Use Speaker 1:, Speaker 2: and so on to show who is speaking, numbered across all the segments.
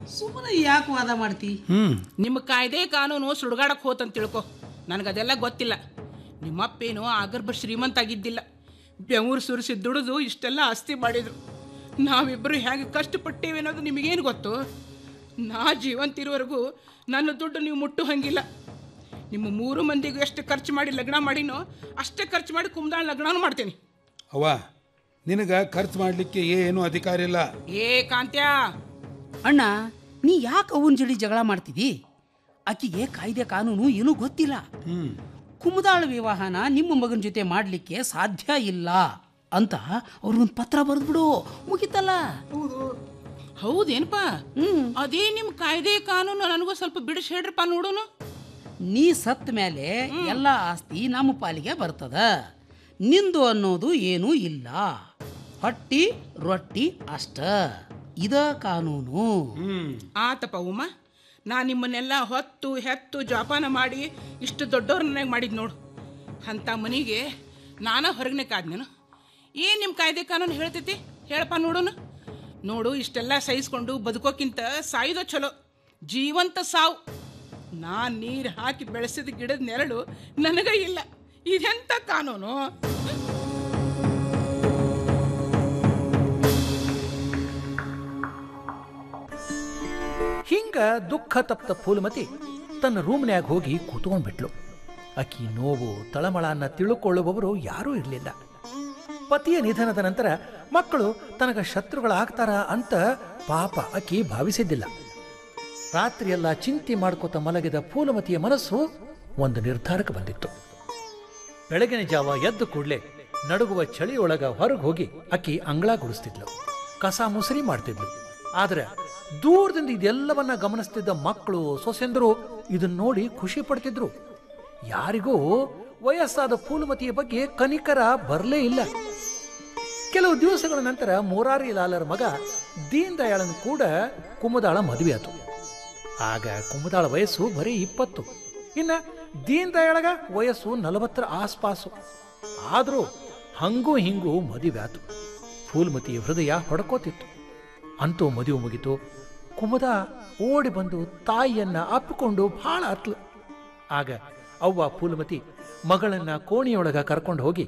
Speaker 1: ಸುಮ್ಮನೆ ಯಾಕೆ ವಾದ ಮಾಡ್ತಿ
Speaker 2: ಹ್ಮ್
Speaker 3: ನಿಮ್ಮ ಕಾಯ್ದೆ ಕಾನೂನು ಸುಡುಗಾಡಕ್ಕೆ ಹೋತಂತ ತಿಳ್ಕೊ ನನಗದೆಲ್ಲ ಗೊತ್ತಿಲ್ಲ ನಿಮ್ಮಪ್ಪೇನು ಆಗರ್ಭ ಶ್ರೀಮಂತ ಆಗಿದ್ದಿಲ್ಲ ಬೆವರು ಸುರಿಸಿ ದುಡಿದು ಇಷ್ಟೆಲ್ಲ ಆಸ್ತಿ ಮಾಡಿದ್ರು ನಾವಿಬ್ಬರು ಹೇಗೆ ಕಷ್ಟಪಟ್ಟೇವೆ ಅನ್ನೋದು ನಿಮಗೇನು ಗೊತ್ತು ನಾ ಜೀವಂತಿರೋವರೆಗೂ ನನ್ನ ದುಡ್ಡು ನೀವು ಮುಟ್ಟು ಹಂಗಿಲ್ಲ ನಿಮ್ಮ ಮೂರು ಮಂದಿಗೂ ಎಷ್ಟು ಖರ್ಚು ಮಾಡಿ ಲಗ್ನ ಮಾಡಿನೋ ಅಷ್ಟೇ ಖರ್ಚು ಮಾಡಿ ಕುಮ್ದಾಳ ಲಗ್ನನೂ ಮಾಡ್ತೇನೆ
Speaker 2: ಅವ್ವ ನಿನಗೆ ಖರ್ಚು ಮಾಡಲಿಕ್ಕೆ ಏನು ಅಧಿಕಾರ ಇಲ್ಲ
Speaker 3: ಏ ಕಾಂತ್ಯ
Speaker 1: ಅಣ್ಣ ನೀ ಯಾಕೆ ಅವನ ಜಡಿ ಜಗಳ ಮಾಡ್ತಿದಿ ಆಕಿಗೆ ಕಾಯ್ದೆ ಕಾನೂನು ಏನೂ ಗೊತ್ತಿಲ್ಲ
Speaker 2: ಹ್ಮ್
Speaker 1: ಕುಮುದಾಳ ವಿವಾಹನ ನಿಮ್ಮ ಮಗನ ಜೊತೆ ಮಾಡಲಿಕ್ಕೆ ಸಾಧ್ಯ ಇಲ್ಲ ಅಂತ ಅವ್ರಿಗೊಂದು ಪತ್ರ ಬರೆದ್ಬಿಡು ಮುಗಿತಲ್ಲ
Speaker 3: ಹೌದೇನಪ್ಪ
Speaker 1: ಹ್ಮ್
Speaker 3: ಅದೇ ನಿಮ್ಮ ಕಾಯ್ದೆ ಕಾನೂನು ನನಗೂ ಸ್ವಲ್ಪ ಬಿಡಿಸಿ ಹೇಳ್ರಪ್ಪ ನೋಡೋನು
Speaker 1: ನೀ ಸತ್ತ ಮೇಲೆ ಎಲ್ಲ ಆಸ್ತಿ ನಮ್ಮ ಪಾಲಿಗೆ ಬರ್ತದ ನಿಂದು ಅನ್ನೋದು ಏನೂ ಇಲ್ಲ ಹೊಟ್ಟಿ ರೊಟ್ಟಿ ಅಷ್ಟ ಇದ ಕಾನೂನು
Speaker 2: ಹ್ಮ್
Speaker 3: ಆತಪ್ಪ ಉಮ್ಮ ನಾ ನಿಮ್ಮನ್ನೆಲ್ಲ ಹೊತ್ತು ಹೆತ್ತು ಜೋಪಾನ ಮಾಡಿ ಇಷ್ಟು ದೊಡ್ಡವ್ರನ್ನಾಗ ಮಾಡಿದ್ ನೋಡು ಅಂಥ ಮನೆಗೆ ನಾನ ಹೊರಗನೆ ಕಾದ್ನೇನು ಏನು ನಿಮ್ಮ ಕಾಯ್ದೆ ಕಾನೂನು ಹೇಳ್ತೈತಿ ಹೇಳಪ್ಪ ನೋಡೋನು ನೋಡು ಇಷ್ಟೆಲ್ಲ ಸಹಿಸ್ಕೊಂಡು ಬದುಕೋಕ್ಕಿಂತ ಸಾಯ್ದೋ ಚಲೋ ಜೀವಂತ ಸಾವು ನಾ ನೀರು ಹಾಕಿ ಬೆಳೆಸಿದ ಗಿಡದ ನೆರಳು ನನಗ ಇಲ್ಲ ಇದೆಂಥ ಕಾನೂನು
Speaker 4: ಹಿಂಗ ದುಃಖ ತಪ್ತ ಫೂಲಮತಿ ತನ್ನ ರೂಮ್ನ್ಯಾಗ ಹೋಗಿ ಕೂತ್ಕೊಂಡ್ಬಿಟ್ಲು ಅಕ್ಕಿ ನೋವು ತಳಮಳನ್ನ ತಿಳುಕೊಳ್ಳುವವರು ಯಾರೂ ಇರಲಿಲ್ಲ ಪತಿಯ ನಿಧನದ ನಂತರ ಮಕ್ಕಳು ತನಗ ಶತ್ರುಗಳಾಗ್ತಾರ ಅಂತ ಪಾಪ ಅಕ್ಕಿ ಭಾವಿಸಿದ್ದಿಲ್ಲ ರಾತ್ರಿಯೆಲ್ಲ ಚಿಂತೆ ಮಾಡ್ಕೋತ ಮಲಗಿದ ಫೂಲಮತಿಯ ಮನಸ್ಸು ಒಂದು ನಿರ್ಧಾರಕ್ಕೆ ಬಂದಿತ್ತು ಬೆಳಗಿನ ಜಾವ ಎದ್ದು ಕೂಡಲೇ ನಡುಗುವ ಚಳಿಯೊಳಗ ಹೊರಗೆ ಹೋಗಿ ಅಕ್ಕಿ ಅಂಗಳ ಗುಡಿಸ್ತಿದ್ಲು ಕಸ ಮುಸರಿ ಮಾಡ್ತಿದ್ಲು ಆದ್ರೆ ದೂರದಿಂದ ಇದೆಲ್ಲವನ್ನ ಗಮನಿಸ್ತಿದ್ದ ಮಕ್ಕಳು ಸೊಸೆಂದರು ಇದನ್ನ ನೋಡಿ ಖುಷಿ ಪಡ್ತಿದ್ರು ಯಾರಿಗೂ ವಯಸ್ಸಾದ ಫೂಲಮತಿಯ ಬಗ್ಗೆ ಕನಿಕರ ಬರಲೇ ಇಲ್ಲ ಕೆಲವು ದಿವಸಗಳ ನಂತರ ಮುರಾರಿ ಲಾಲರ ಮಗ ದೀನ್ ದಯಾಳನ್ ಕೂಡ ಕುಮದಾಳ ಮದುವೆ ಆತು ಆಗ ಕುಮದಾಳ ವಯಸ್ಸು ಬರೀ ಇಪ್ಪತ್ತು ಇನ್ನ ದೀನ್ ದಯಾಳಗ ವಯಸ್ಸು ನಲವತ್ತರ ಆಸ್ಪಾಸು ಆದರೂ ಹಂಗೂ ಹಿಂಗೂ ಮದುವೆ ಆತು ಫೂಲ್ಮತಿಯ ಹೃದಯ ಹೊಡ್ಕೋತಿತ್ತು ಅಂತೂ ಮದುವೆ ಮುಗಿತು ಕುಮದ ಓಡಿ ಬಂದು ತಾಯಿಯನ್ನ ಅಪ್ಪಿಕೊಂಡು ಬಹಳ ಅತ್ಲು ಆಗ ಅವ್ವ ಫೂಲ್ಮತಿ ಮಗಳನ್ನ ಕೋಣಿಯೊಳಗ ಕರ್ಕೊಂಡು ಹೋಗಿ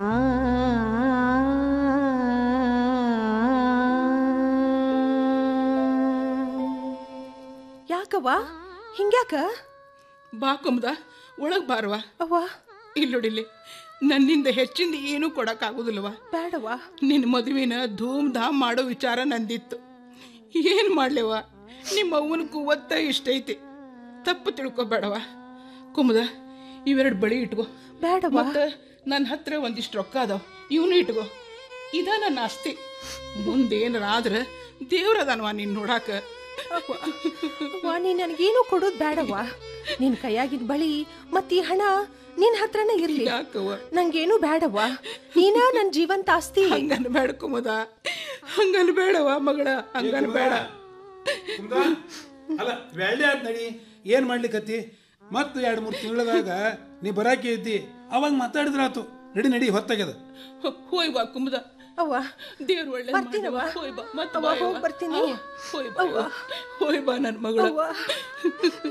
Speaker 5: ಯಾಕವ್ವ ಹಿಂಗ್ಯಾಕ
Speaker 3: ಬಾ ಕುಮ್ದ ಒಳಗೆ ಬಾರವಾ
Speaker 5: ಅವ್ವ
Speaker 3: ಇಲ್ಲೊಡಿಲಿ ನನ್ನಿಂದ ಹೆಚ್ಚಿಂದ ಏನೂ ಕೊಡಕ್ಕಾಗೋದಿಲ್ವಾ
Speaker 5: ಬೇಡವ್ವ
Speaker 3: ನಿನ್ನ ಮದುವೆನ ಧೂಮ್ ಧಾಮ್ ಮಾಡೋ ವಿಚಾರ ನಂದಿತ್ತು ಏನು ಮಾಡ್ಲೇವ ನಿಮ್ಮ ಅವ್ವನ ಕುವತ್ತ ಇಷ್ಟೈತಿ ತಪ್ಪು ತಿಳ್ಕೊಬೇಡವ ಕುಮದ ಇವೆರಡು ಬಳಿ ಇಟ್ಕೋ
Speaker 5: ಬೇಡವ್ವ
Speaker 3: ಮತ್ತು ನನ್ನ ಹತ್ರ ಒಂದಿಷ್ಟು ರೊಕ್ಕ ಅದಾವ ಇವನು ಇಟ್ಕೋ ಇದ ನನ್ನ ಆಸ್ತಿ ಮುಂದೇನಾರ ಆದ್ರೆ ದೇವ್ರದನ್ವ ನೀನು ನೋಡಾಕ
Speaker 5: ಅವ್ವ ನೀ ನನಗೇನು ಕೊಡೋದ್ ಬೇಡವ್ವ ನಿನ್ ಕೈಯಾಗಿನ ಬಳಿ ಮತ್ ಈ ಹಣ ನಿನ್ ಹತ್ರನೇ ಇರ್ಲಿ
Speaker 3: ಯಾಕವ್ವ
Speaker 5: ನಂಗೇನು ಬೇಡವ್ವ ನೀನ ನನ್ ಜೀವಂತ ಆಸ್ತಿ
Speaker 3: ಹಂಗನ್ ಬೇಡ ಕುಮದ ಹಂಗನ್ ಬೇಡವ ಮಗಳ ಹಂಗನ್ ಬೇಡ
Speaker 2: ಕುಮ್ದ? ಅಲ್ಲ ಬೆಳ್ಳಿ ಆದ್ ನಡಿ ಏನ್ ಮಾಡ್ಲಿಕತ್ತಿ ಮತ್ತು ಎರಡು ಮೂರು ತಿಂಗಳದಾಗ ನೀ ಬರಾಕಿ ಇದ್ದಿ ಅವಾಗ ಮಾತಾಡಿದ್ರಾತು ನಡಿ ನಡಿ ಹೊತ್ತಾಗ್ಯದ
Speaker 3: ಹೋಯ್ ಬಾ ಕುಮದ
Speaker 5: ಅವ್ವ
Speaker 3: ದೇವ್ರ ಒಳ್ಳೆ
Speaker 5: ಬರ್ತೀನವ್ವ.
Speaker 3: ಹೋಯ್ ಬಾ ಮತ್ತೆ
Speaker 5: ಅವ್ವ, ಹೋಗ್ ಬರ್ತೀನಿ.
Speaker 3: ಹೋಯ್ ಬಾ ಹೋಯ್ ಬಾ ನನ್ನ ಮಗಳು
Speaker 5: ಅವ್ವ